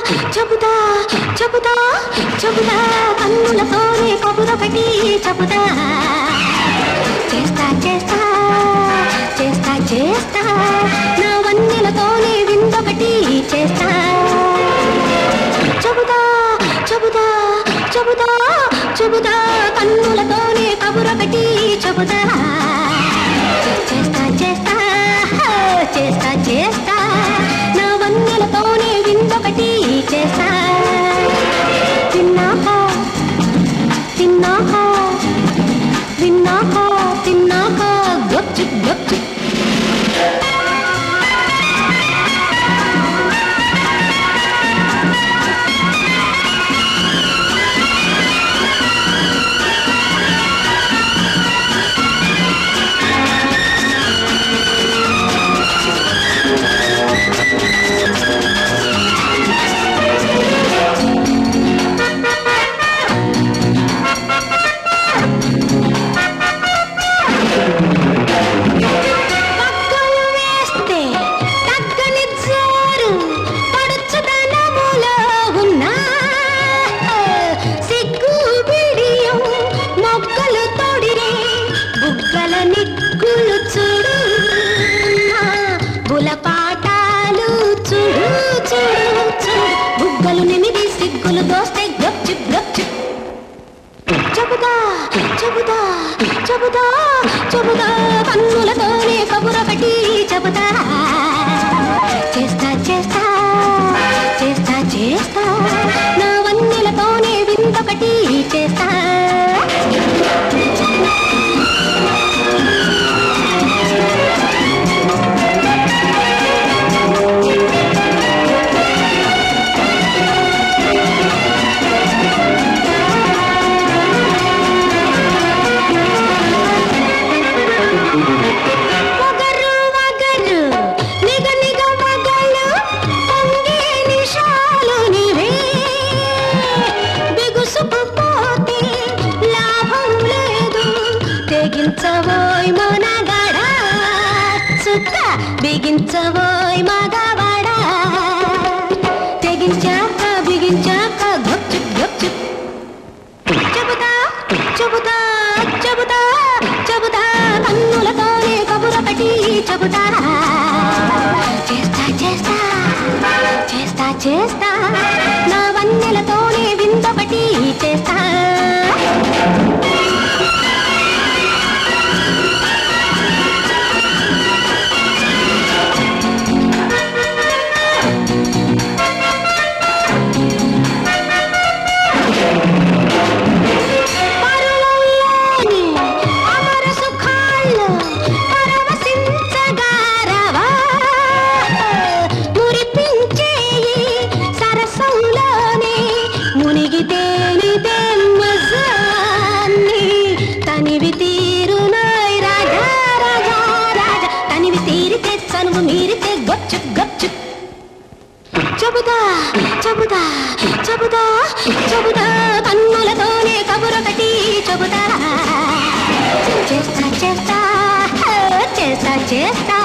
చెబుతా చెబుతా చెబుతా కన్నులతోనే కబురొకటి చెబుతా చేస్తా చేస్తా చేస్తా చేస్తా నా వన్నెలతోనే విందొకటి చేస్తా చెబుతా చెబుతా చెబుతా చెబుతా కన్నులతోనే కబురొకటి చెబుతా చేస్తా చేస్తా చేస్తా చేస్తా నా వన్నెలతోనే విందొకటి చేస్తా తిన్నాక తిన్నాక విన్నాక తిన్నాక గప్చుప్ గప్చుప్ పక్కలు వేస్తే తగ్గని జోరు పడుచుదనములో ఉన్న సిగ్గు బిడియం మొగ్గలు తొడిరే బుగ్గల నిక్కులు చూడు నా బులపాటాలు చూడు చూడు చూడు బుగ్గలు నిమిది సిగ్గులు దోస్తే గప్చిప్ గప్చిప్ చెబుతా చెబుతా చెబుతా చెబుతా కన్నులతోనే కబురొకటి చెబుతా చేస్తా చేస్తా చేస్తా చేస్తా నా వన్నెలతోనే విందొకటి చేస్తా వగరు వగరు నిగ నిగ వగలు పొంగే నిషాలు నివే బిగుసుకుపోతే లాభం లేదు తెగించబోయ్ మనగడా చుక్క బిగించబోయ్ మగవాడా తెగించాక బిగించాక గప్చుప్ గప్చుప్ చెబుతా చెబుతా చెబుతా చెబుతా కన్నులతోనే కబురొకటి చెబుతా చేస్తా చేస్తా చేస్తా చేస్తా నా వన్నెలతోనే విందొకటి చేస్తా పరువల్లోని అమర సుఖాల్లో పరవశించగారవా. మురిపించేయి సరసంలోనే మునిగి తేలితే మజాన్ని. తనివి తీరునాయ్ రాజా రాజా రాజా తనివి తీరితే చనువు మీరితే గప్చుప్ గప్చుప్ చెబుతా చెబుతా చెబుతా చెబుతా కన్నులతోనే కబురొకటి చెబుతా చేస్తా చేస్తా చేస్తా చేస్తా